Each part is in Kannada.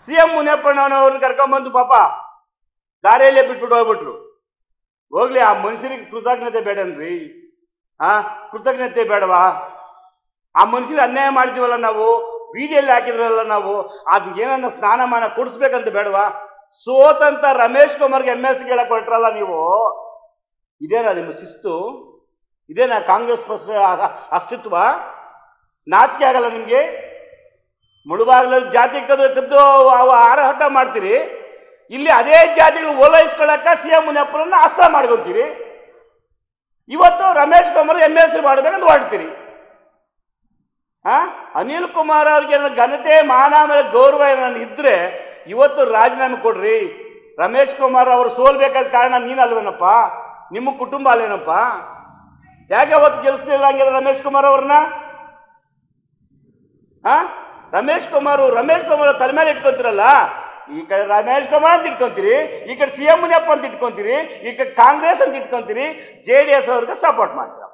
ಸಿ ಎಂ ಮುನಿಯಪ್ಪಣ್ಣನವ್ರನ್ನ ಕರ್ಕೊಂಬಂದು ಪಾಪ ದಾರಿಯಲ್ಲೇ ಬಿಟ್ಬಿಟ್ಟು ಹೋಗ್ಬಿಟ್ರು ಹೋಗ್ಲಿ ಆ ಮನುಷ್ಯರಿಗೆ ಕೃತಜ್ಞತೆ ಬೇಡನ್ರಿ ಆ ಕೃತಜ್ಞತೆ ಬೇಡವಾ ಆ ಮನುಷ್ಯರಿಗೆ ಅನ್ಯಾಯ ಮಾಡ್ತೀವಲ್ಲ ನಾವು ಬೀದಿಯಲ್ಲಿ ಹಾಕಿದ್ರಲ್ಲ ನಾವು ಅದಕ್ಕೇನನ್ನ ಸ್ನಾನಮಾನ ಕೊಡಿಸ್ಬೇಕಂತ ಬೇಡವಾ ಸೋತಂತ ರಮೇಶ್ ಕುಮಾರ್ಗೆ ಎಮ್ ಎಸ್ ಹೇಳಕ್ ಹೊರಟ್ರಲ್ಲ ನೀವು ಇದೇನಾ ನಿಮ್ಮ ಶಿಸ್ತು ಇದೇನಾ ಕಾಂಗ್ರೆಸ್ ಪಕ್ಷ ಅಸ್ತಿತ್ವ ನಾಚಿಕೆ ಆಗಲ್ಲ ನಿಮಗೆ ಮುಳುಬಾಗ್ಲಲ್ಲಿ ಜಾತಿ ಕದ್ದು ಕದ್ದು ಅವು ಆರಹಟ ಮಾಡ್ತೀರಿ ಇಲ್ಲಿ ಅದೇ ಜಾತಿಗಳು ಓಲೈಸ್ಕೊಳ್ಳಕ್ಕ ಸಿ ಎಂ ಮುನಿಯಪ್ಪರನ್ನ ಅಸ್ತ್ರ ಮಾಡ್ಕೊತೀರಿ ಇವತ್ತು ರಮೇಶ್ ಕುಮಾರ್ ಎಮ್ ಎಸ್ ಮಾಡ್ಬೇಕಂತ ಹೊರಡ್ತೀರಿ ಆ ಅನಿಲ್ ಕುಮಾರ್ ಅವ್ರಿಗೆ ಏನಾದ್ರು ಘನತೆ ಮಾನ ಮೇಲೆ ಗೌರವ ಏನಾದ್ರು ಇದ್ರೆ ಇವತ್ತು ರಾಜೀನಾಮೆ ಕೊಡ್ರಿ ರಮೇಶ್ ಕುಮಾರ್ ಅವರು ಸೋಲ್ಬೇಕಾದ ಕಾರಣ ನೀನಲ್ವೇನಪ್ಪ ನಿಮ್ಮ ಕುಟುಂಬ ಅಲ್ಲೇನಪ್ಪ ಯಾಕೆ ಅವತ್ತು ಗೆಲ್ಲಿಸ್ಲಿಲ್ಲ ಹಂಗಿದ್ರೆ ರಮೇಶ್ ಕುಮಾರ್ ಅವ್ರನ್ನ ಆ ರಮೇಶ್ ಕುಮಾರ್ ರಮೇಶ್ ಕುಮಾರ್ ಅವ್ರ ತಲೆ ಮೇಲೆ ಇಟ್ಕೊಂತೀರಲ್ಲ ಈ ಕಡೆ ರಮೇಶ್ ಕುಮಾರ್ ಅಂತ ಇಟ್ಕೊಂತೀರಿ ಈ ಕಡೆ ಸಿ ಎಂ ಮುನಿಯಪ್ಪ ಅಂತ ಇಟ್ಕೊಂತೀರಿ ಈ ಕಡೆ ಕಾಂಗ್ರೆಸ್ ಅಂತ ಇಟ್ಕೊಂತೀರಿ ಜೆ ಡಿ ಎಸ್ ಅವ್ರಿಗೆ ಸಪೋರ್ಟ್ ಮಾಡ್ತೀರಪ್ಪ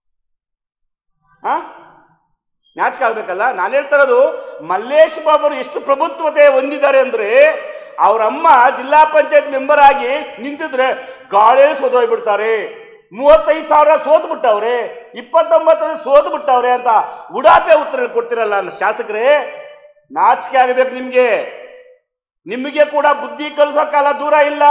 ಆ ನಾಚಿಕೆ ಆಗ್ಬೇಕಲ್ಲ ನಾನು ಹೇಳ್ತಾ ಇರೋದು ಮಲ್ಲೇಶ್ ಬಾಬರು ಎಷ್ಟು ಪ್ರಭುತ್ವತೆ ಹೊಂದಿದ್ದಾರೆ ಅಂದ್ರೆ ಅವ್ರ ಅಮ್ಮ ಜಿಲ್ಲಾ ಪಂಚಾಯತ್ ಮೆಂಬರ್ ಆಗಿ ನಿಂತಿದ್ರೆ ಗಾಳಿಯಲ್ಲಿ ಸೋತೋಗ್ಬಿಡ್ತಾರೆ ಮೂವತ್ತೈದು ಸಾವಿರ ಸೋತು ಬಿಟ್ಟವ್ರೆ ಇಪ್ಪತ್ತೊಂಬತ್ತರಲ್ಲಿ ಸೋತು ಬಿಟ್ಟವ್ರೆ ಅಂತ ಉಡಾಪೆ ಉತ್ತರ ಕೊಡ್ತಿರಲ್ಲ ಶಾಸಕರೇ ನಾಚಿಕೆ ಆಗಬೇಕು ನಿಮಗೆ ನಿಮಗೆ ಕೂಡ ಬುದ್ಧಿ ಕಲಿಸೋ ಕಾಲ ದೂರ ಇಲ್ಲ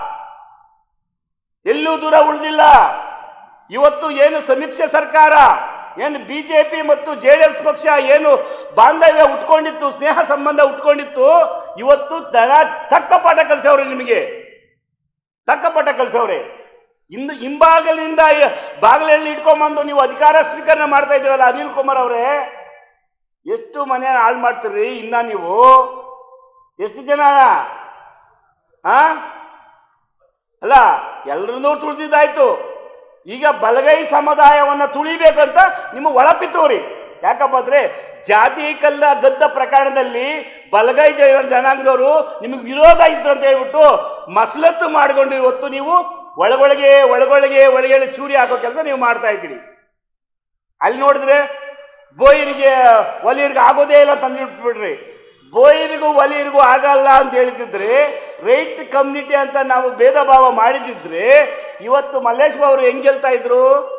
ಎಲ್ಲೂ ದೂರ ಉಳಿದಿಲ್ಲ ಇವತ್ತು ಏನು ಸಮೀಕ್ಷೆ ಸರ್ಕಾರ ಏನು ಬಿ ಜೆ ಪಿ ಮತ್ತು ಜೆ ಡಿ ಎಸ್ ಪಕ್ಷ ಏನು ಬಾಂಧವ್ಯ ಉಟ್ಕೊಂಡಿತ್ತು ಸ್ನೇಹ ಸಂಬಂಧ ಉಟ್ಕೊಂಡಿತ್ತು ಇವತ್ತು ದನ ತಕ್ಕ ಪಾಠ ಕಲಿಸವ್ರೆ ನಿಮಗೆ ತಕ್ಕ ಪಾಠ ಕಲಿಸವ್ರೆ ಇಂದು ಹಿಂಬಾಗಲಿನಿಂದ ಬಾಗಿಲಲ್ಲಿ ಇಟ್ಕೊಂಬಂದು ನೀವು ಅಧಿಕಾರ ಸ್ವೀಕರಣೆ ಮಾಡ್ತಾ ಇದ್ದೀವಲ್ಲ ಅನಿಲ್ ಕುಮಾರ್ ಅವರೇ ಎಷ್ಟು ಮನೆಯನ್ನು ಹಾಳು ಮಾಡ್ತೀರಿ ಇನ್ನ ನೀವು ಎಷ್ಟು ಜನ ಆ ಅಲ್ಲ ಎಲ್ಲರನ್ನೂ ತುಳಿದಿದ್ದಾಯ್ತು ಈಗ ಬಲಗೈ ಸಮುದಾಯವನ್ನು ತುಳಿಬೇಕಂತ ನಿಮ್ಮ ಒಳಪಿತ್ತೋರಿ ಯಾಕಪ್ಪ ಅಂದ್ರೆ ಜಾತಿ ಕಲ್ಲ ಗದ್ದ ಪ್ರಕರಣದಲ್ಲಿ ಬಲಗೈ ಜ ಜನಾಂಗದವರು ನಿಮಗೆ ವಿರೋಧ ಇದ್ರು ಅಂತ ಹೇಳ್ಬಿಟ್ಟು ಮಸಲತ್ತು ಮಾಡಿಕೊಂಡು ಇವತ್ತು ನೀವು ಒಳಗೊಳಗೆ ಒಳಗೊಳಗೆ ಒಳಗೆ ಚೂರಿ ಹಾಕೋ ಕೆಲಸ ನೀವು ಮಾಡ್ತಾ ಇದ್ದೀರಿ ಅಲ್ಲಿ ನೋಡಿದ್ರೆ ಬೋಯಿರಿಗೆ ಒಲಿಯರಿಗೆ ಆಗೋದೇ ಇಲ್ಲ ತಂದಿಟ್ಬಿಡ್ರಿ ಬೋಯಿರಿಗೂ ಒಲಿಯರಿಗೂ ಆಗಲ್ಲ ಅಂತ ಹೇಳಿದ್ರೆ ರೈಟ್ ಕಮ್ಯುನಿಟಿ ಅಂತ ನಾವು ಭೇದ ಭಾವ ಮಾಡಿದಿದ್ರೆ ಇವತ್ತು ಮಲ್ಲೇಶ್ ಬಾಬು ಅವರು ಹೆಂಗ್ ಗೆಲ್ತಾ ಇದ್ರು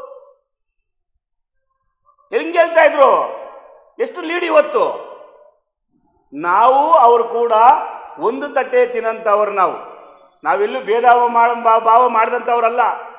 ಹೆಂಗ್ ಗೆಲ್ತಾ ಇದ್ರು ಎಷ್ಟು ಲೀಡ್ ಇವತ್ತು ನಾವು ಅವರು ಕೂಡ ಒಂದು ತಟ್ಟೆ ತಿನ್ನಂತವ್ರು ನಾವು ನಾವೆಲ್ಲೂ ಭೇದ ಭಾವ ಮಾಡ ಭಾವ ಮಾಡಿದಂಥವ್ರಲ್ಲ